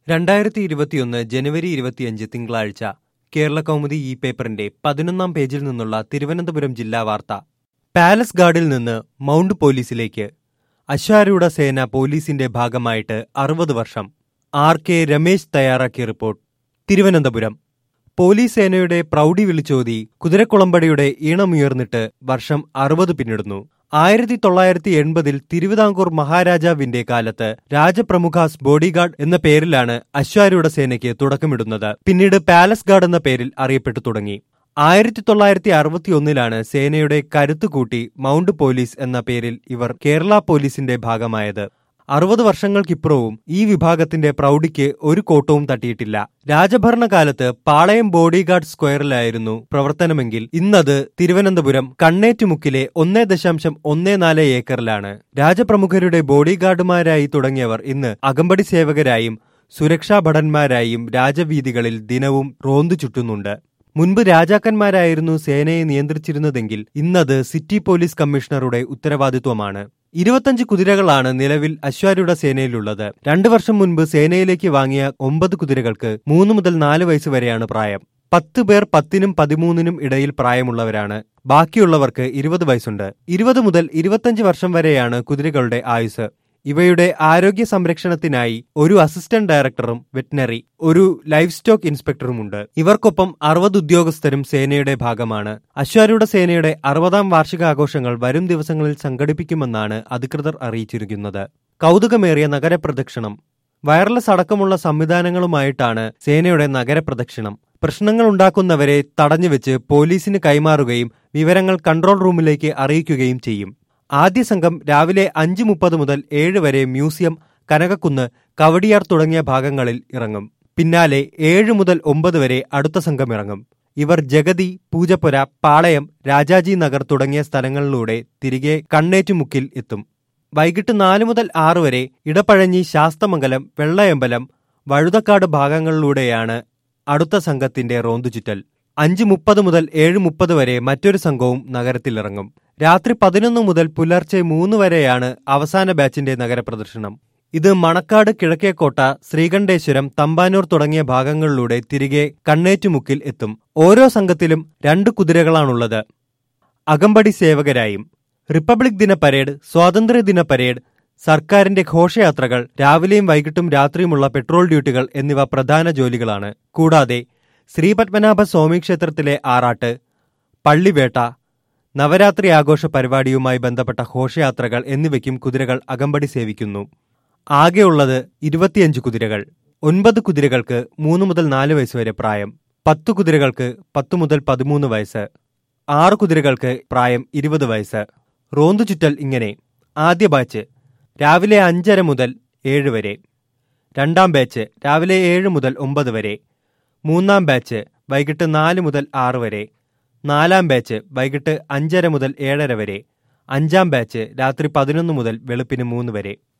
രണ്ടായിരത്തി ഇരുപത്തിയൊന്ന് ജനുവരി ഇരുപത്തിയഞ്ച് തിങ്കളാഴ്ച കേരള കൗമുദി ഈ പേപ്പറിന്റെ പതിനൊന്നാം പേജിൽ നിന്നുള്ള തിരുവനന്തപുരം ജില്ലാ വാർത്ത പാലസ് ഗാർഡിൽ നിന്ന് മൗണ്ട് പോലീസിലേക്ക് അശ്വാരൂഢ സേന പോലീസിന്റെ ഭാഗമായിട്ട് അറുപത് വർഷം ആർ കെ രമേശ് തയ്യാറാക്കിയ റിപ്പോർട്ട് തിരുവനന്തപുരം പോലീസ് സേനയുടെ പ്രൗഢി വിളിച്ചോതി കുതിരക്കുളമ്പടിയുടെ ഈണമുയർന്നിട്ട് വർഷം അറുപത് പിന്നിടുന്നു ആയിരത്തി തൊള്ളായിരത്തി എൺപതിൽ തിരുവിതാംകൂർ മഹാരാജാവിന്റെ കാലത്ത് രാജപ്രമുഖാസ് ബോഡിഗാർഡ് എന്ന പേരിലാണ് അശ്വാരൂഢ സേനയ്ക്ക് തുടക്കമിടുന്നത് പിന്നീട് പാലസ് ഗാർഡ് എന്ന പേരിൽ അറിയപ്പെട്ടു തുടങ്ങി ആയിരത്തി തൊള്ളായിരത്തി അറുപത്തിയൊന്നിലാണ് സേനയുടെ കരുത്തു കൂട്ടി മൗണ്ട് പോലീസ് എന്ന പേരിൽ ഇവർ കേരള പോലീസിന്റെ ഭാഗമായത് അറുപത് വർഷങ്ങൾക്കിപ്പുറവും ഈ വിഭാഗത്തിന്റെ പ്രൗഢിക്ക് ഒരു കോട്ടവും തട്ടിയിട്ടില്ല രാജഭരണകാലത്ത് പാളയം ബോഡിഗാർഡ് സ്ക്വയറിലായിരുന്നു പ്രവർത്തനമെങ്കിൽ ഇന്നത് തിരുവനന്തപുരം കണ്ണേറ്റുമുക്കിലെ ഒന്നേ ദശാംശം ഒന്നേ നാല് ഏക്കറിലാണ് രാജപ്രമുഖരുടെ ബോഡിഗാർഡുമാരായി തുടങ്ങിയവർ ഇന്ന് അകമ്പടി സേവകരായും സുരക്ഷാ ഭടന്മാരായും രാജവീതികളിൽ ദിനവും റോന്തു ചുറ്റുന്നുണ്ട് മുൻപ് രാജാക്കന്മാരായിരുന്നു സേനയെ നിയന്ത്രിച്ചിരുന്നതെങ്കിൽ ഇന്നത് സിറ്റി പോലീസ് കമ്മീഷണറുടെ ഉത്തരവാദിത്വമാണ് ഇരുപത്തഞ്ച് കുതിരകളാണ് നിലവിൽ അശ്വാരൂഢ സേനയിലുള്ളത് രണ്ടു വർഷം മുൻപ് സേനയിലേക്ക് വാങ്ങിയ ഒമ്പത് കുതിരകൾക്ക് മൂന്ന് മുതൽ നാല് വയസ്സ് വരെയാണ് പ്രായം പത്ത് പേർ പത്തിനും പതിമൂന്നിനും ഇടയിൽ പ്രായമുള്ളവരാണ് ബാക്കിയുള്ളവർക്ക് ഇരുപത് വയസ്സുണ്ട് ഇരുപത് മുതൽ ഇരുപത്തഞ്ച് വർഷം വരെയാണ് കുതിരകളുടെ ആയുസ് ഇവയുടെ ആരോഗ്യ സംരക്ഷണത്തിനായി ഒരു അസിസ്റ്റന്റ് ഡയറക്ടറും വെറ്റിനറി ഒരു ലൈഫ് സ്റ്റോക്ക് ഇൻസ്പെക്ടറുമുണ്ട് ഇവർക്കൊപ്പം അറുപത് ഉദ്യോഗസ്ഥരും സേനയുടെ ഭാഗമാണ് അശ്വാരൂഢ സേനയുടെ അറുപതാം വാർഷികാഘോഷങ്ങൾ വരും ദിവസങ്ങളിൽ സംഘടിപ്പിക്കുമെന്നാണ് അധികൃതർ അറിയിച്ചിരിക്കുന്നത് കൗതുകമേറിയ നഗരപ്രദക്ഷിണം വയർലെസ് അടക്കമുള്ള സംവിധാനങ്ങളുമായിട്ടാണ് സേനയുടെ നഗരപ്രദക്ഷിണം പ്രശ്നങ്ങൾ ഉണ്ടാക്കുന്നവരെ തടഞ്ഞുവെച്ച് പോലീസിന് കൈമാറുകയും വിവരങ്ങൾ കൺട്രോൾ റൂമിലേക്ക് അറിയിക്കുകയും ചെയ്യും ആദ്യ സംഘം രാവിലെ അഞ്ച് മുപ്പത് മുതൽ ഏഴ് വരെ മ്യൂസിയം കനകക്കുന്ന് കവടിയാർ തുടങ്ങിയ ഭാഗങ്ങളിൽ ഇറങ്ങും പിന്നാലെ ഏഴ് മുതൽ ഒമ്പത് വരെ അടുത്ത സംഘം ഇറങ്ങും ഇവർ ജഗതി പൂജപ്പുര പാളയം രാജാജി നഗർ തുടങ്ങിയ സ്ഥലങ്ങളിലൂടെ തിരികെ കണ്ണേറ്റുമുക്കിൽ എത്തും വൈകിട്ട് നാല് മുതൽ ആറ് വരെ ഇടപ്പഴഞ്ഞി ശാസ്തമംഗലം വെള്ളയമ്പലം വഴുതക്കാട് ഭാഗങ്ങളിലൂടെയാണ് അടുത്ത സംഘത്തിന്റെ റോന്തുചുറ്റൽ അഞ്ച് മുപ്പത് മുതൽ ഏഴ് മുപ്പത് വരെ മറ്റൊരു സംഘവും നഗരത്തിലിറങ്ങും രാത്രി പതിനൊന്ന് മുതൽ പുലർച്ചെ മൂന്ന് വരെയാണ് അവസാന ബാച്ചിന്റെ നഗരപ്രദർശനം ഇത് മണക്കാട് കിഴക്കേക്കോട്ട ശ്രീകണ്ഠേശ്വരം തമ്പാനൂർ തുടങ്ങിയ ഭാഗങ്ങളിലൂടെ തിരികെ കണ്ണേറ്റുമുക്കിൽ എത്തും ഓരോ സംഘത്തിലും രണ്ട് കുതിരകളാണുള്ളത് അകമ്പടി സേവകരായും റിപ്പബ്ലിക് ദിന പരേഡ് സ്വാതന്ത്ര്യദിന പരേഡ് സർക്കാരിന്റെ ഘോഷയാത്രകൾ രാവിലെയും വൈകിട്ടും രാത്രിയുമുള്ള പെട്രോൾ ഡ്യൂട്ടികൾ എന്നിവ പ്രധാന ജോലികളാണ് കൂടാതെ ശ്രീപത്മനാഭ സ്വാമി ക്ഷേത്രത്തിലെ ആറാട്ട് പള്ളിവേട്ട നവരാത്രി ആഘോഷ പരിപാടിയുമായി ബന്ധപ്പെട്ട ഘോഷയാത്രകൾ എന്നിവയ്ക്കും കുതിരകൾ അകമ്പടി സേവിക്കുന്നു ആകെയുള്ളത് ഇരുപത്തിയഞ്ച് കുതിരകൾ ഒൻപത് കുതിരകൾക്ക് മൂന്ന് മുതൽ നാല് വയസ്സ് വരെ പ്രായം പത്ത് കുതിരകൾക്ക് പത്ത് മുതൽ പതിമൂന്ന് വയസ്സ് ആറ് കുതിരകൾക്ക് പ്രായം ഇരുപത് വയസ്സ് റോന്തു ചുറ്റൽ ഇങ്ങനെ ആദ്യ ബാച്ച് രാവിലെ അഞ്ചര മുതൽ ഏഴ് വരെ രണ്ടാം ബാച്ച് രാവിലെ ഏഴ് മുതൽ ഒമ്പത് വരെ മൂന്നാം ബാച്ച് വൈകിട്ട് നാല് മുതൽ ആറ് വരെ നാലാം ബാച്ച് വൈകിട്ട് അഞ്ചര മുതൽ ഏഴര വരെ അഞ്ചാം ബാച്ച് രാത്രി പതിനൊന്ന് മുതൽ വെളുപ്പിന് മൂന്ന് വരെ